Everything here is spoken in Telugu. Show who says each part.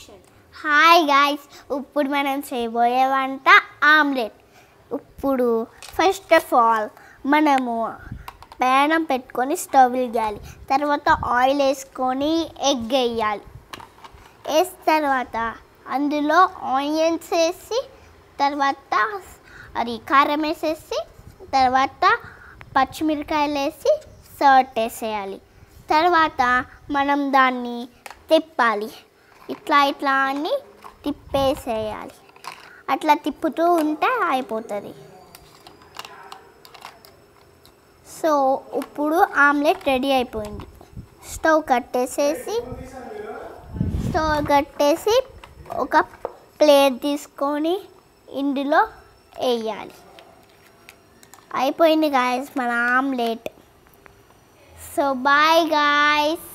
Speaker 1: యాక్షన్
Speaker 2: హాయ్ గాయ్స్ ఇప్పుడు మనం చేయబోయే వంట ఆమ్లెట్ ఇప్పుడు ఫస్ట్ ఆఫ్ ఆల్ మనము పేనం పెట్టుకొని స్టవ్ వెలిగాలి తర్వాత ఆయిల్ వేసుకొని ఎగ్ వేయాలి వేసిన తర్వాత అందులో ఆనియన్స్ వేసి తర్వాత అది కారం వేసేసి తర్వాత పచ్చిమిరకాయలు వేసి సర్ట్ వేసేయాలి తర్వాత మనం దాన్ని తిప్పాలి ఇట్లా ఇట్లా అని తిప్పేసేయాలి అట్లా తిప్పుతూ ఉంటే అయిపోతుంది సో ఇప్పుడు ఆమ్లెట్ రెడీ అయిపోయింది స్టవ్ కట్టేసేసి స్టవ్ కట్టేసి ఒక ప్లేట్ తీసుకొని ఇందులో వేయాలి అయిపోయింది గాయస్ మన ఆమ్లెట్ సో బాయ్ గాయస్